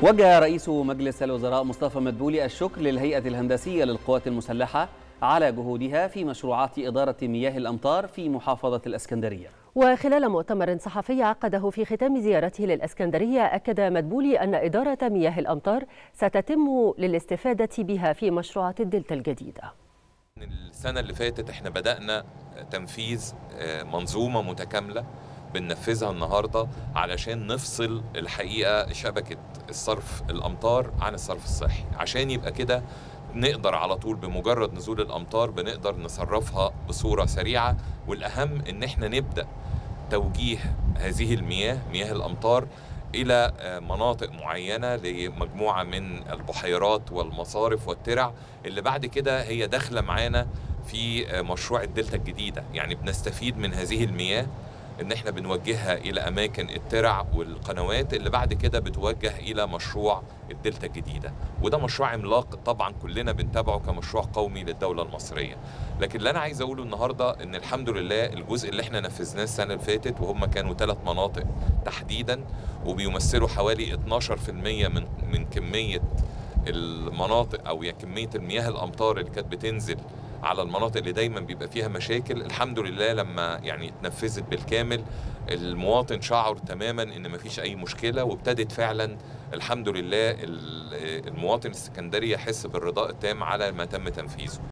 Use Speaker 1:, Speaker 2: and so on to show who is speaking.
Speaker 1: وجه رئيس مجلس الوزراء مصطفى مدبولي الشكر للهيئة الهندسية للقوات المسلحة على جهودها في مشروعات إدارة مياه الأمطار في محافظة الأسكندرية
Speaker 2: وخلال مؤتمر صحفي عقده في ختام زيارته للإسكندرية أكد مدبولي أن إدارة مياه الأمطار ستتم للاستفادة بها في مشروعات الدلتا الجديدة
Speaker 3: السنة اللي فاتت احنا بدأنا تنفيذ منظومة متكاملة بننفذها النهارده علشان نفصل الحقيقه شبكه الصرف الامطار عن الصرف الصحي عشان يبقى كده نقدر على طول بمجرد نزول الامطار بنقدر نصرفها بصوره سريعه والاهم ان احنا نبدا توجيه هذه المياه مياه الامطار الى مناطق معينه لمجموعه من البحيرات والمصارف والترع اللي بعد كده هي داخله معانا في مشروع الدلتا الجديده يعني بنستفيد من هذه المياه ان احنا بنوجهها الى اماكن الترع والقنوات اللي بعد كده بتوجه الى مشروع الدلتا الجديده وده مشروع عملاق طبعا كلنا بنتابعه كمشروع قومي للدوله المصريه لكن اللي انا عايز اقوله النهارده ان الحمد لله الجزء اللي احنا نفذناه السنه اللي فاتت وهم كانوا ثلاث مناطق تحديدا وبيمثلوا حوالي 12% من من كميه المناطق او يعني كميه المياه الامطار اللي كانت بتنزل على المناطق اللي دايما بيبقى فيها مشاكل الحمد لله لما يعني اتنفذت بالكامل المواطن شعر تماما ان مفيش اي مشكله وابتدت فعلا الحمد لله المواطن السكندري يحس بالرضاء التام على ما تم تنفيذه